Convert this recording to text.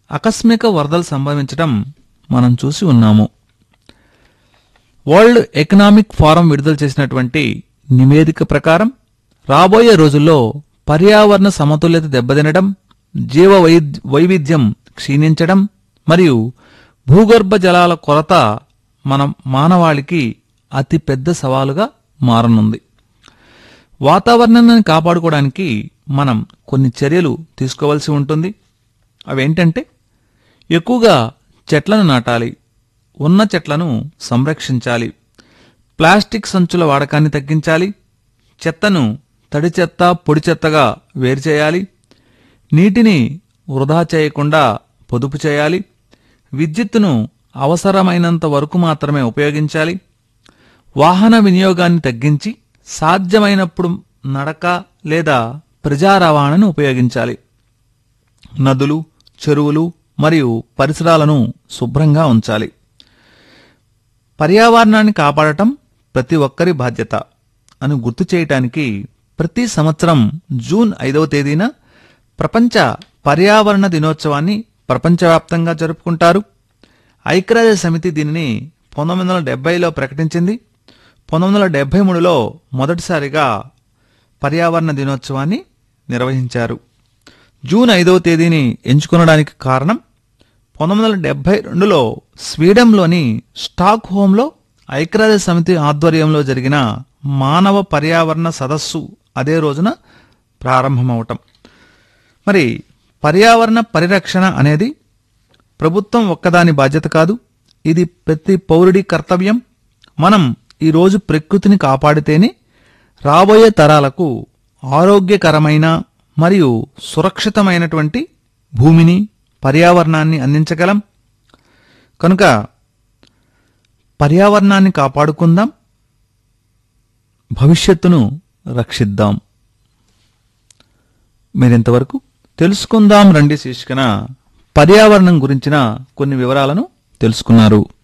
ఆకస్మిక వరదలు సంభవించడం మనం చూసి ఉన్నాము వరల్డ్ ఎకనామిక్ ఫోరం విడుదల చేసినటువంటి నివేదిక ప్రకారం రాబోయే రోజుల్లో పర్యావరణ సమతుల్యత దెబ్బతినడం జీవ వై- వైవిధ్యం క్షీణించడం మరియు భూగర్భ జలాల కొరత మన మానవాళికి అతి పెద్ద సవాలుగా మారనుంది వాతావరణాన్ని కాపాడుకోవడానికి మనం కొన్ని చర్యలు తీసుకోవాల్సి ఉంటుంది అవేంటంటే ఎక్కువగా చెట్లను నాటాలి ఉన్న చెట్లను సంరక్షించాలి ప్లాస్టిక్ సంచుల వాడకాన్ని తగ్గించాలి చెత్తను తడి చెత్త పొడి చెత్తగా వేరు చేయాలి నీటిని వృధా చేయకుండా పొదుపు చేయాలి విద్యుత్తును అవసరమైనంత వరకు మాత్రమే ఉపయోగించాలి వాహన వినియోగాన్ని తగ్గించి సాధ్యమైనప్పుడు నడక లేదా ప్రజా రవాణాను ఉపయోగించాలి నదులు చెరువులు మరియు పరిసరాలను శుభ్రంగా ఉంచాలి పర్యావరణాన్ని కాపాడటం ప్రతి ఒక్కరి బాధ్యత అని గుర్తు చేయటానికి ప్రతి సంవత్సరం జూన్ ఐదవ తేదీన ప్రపంచ పర్యావరణ దినోత్సవాన్ని ప్రపంచవ్యాప్తంగా జరుపుకుంటారు ఐక్యరాజ్య సమితి దీనిని పంతొమ్మిది వందల డెబ్బైలో ప్రకటించింది పంతొమ్మిది వందల డెబ్బై మూడులో మొదటిసారిగా పర్యావరణ దినోత్సవాన్ని నిర్వహించారు జూన్ ఐదవ తేదీని ఎంచుకొనడానికి కారణం పంతొమ్మిది వందల డెబ్బై రెండులో స్వీడన్లోని స్టాక్ హోంలో ఐక్యరాజ్య సమితి ఆధ్వర్యంలో జరిగిన మానవ పర్యావరణ సదస్సు అదే రోజున ప్రారంభమవటం మరి పర్యావరణ పరిరక్షణ అనేది ప్రభుత్వం ఒక్కదాని బాధ్యత కాదు ఇది ప్రతి పౌరుడి కర్తవ్యం మనం ఈరోజు ప్రకృతిని కాపాడితేనే రాబోయే తరాలకు ఆరోగ్యకరమైన మరియు సురక్షితమైనటువంటి భూమిని పర్యావరణాన్ని అందించగలం కనుక పర్యావరణాన్ని కాపాడుకుందాం భవిష్యత్తును రక్షిద్దాం మీరింతవరకు తెలుసుకుందాం రండి శీర్షికన పర్యావరణం గురించిన కొన్ని వివరాలను తెలుసుకున్నారు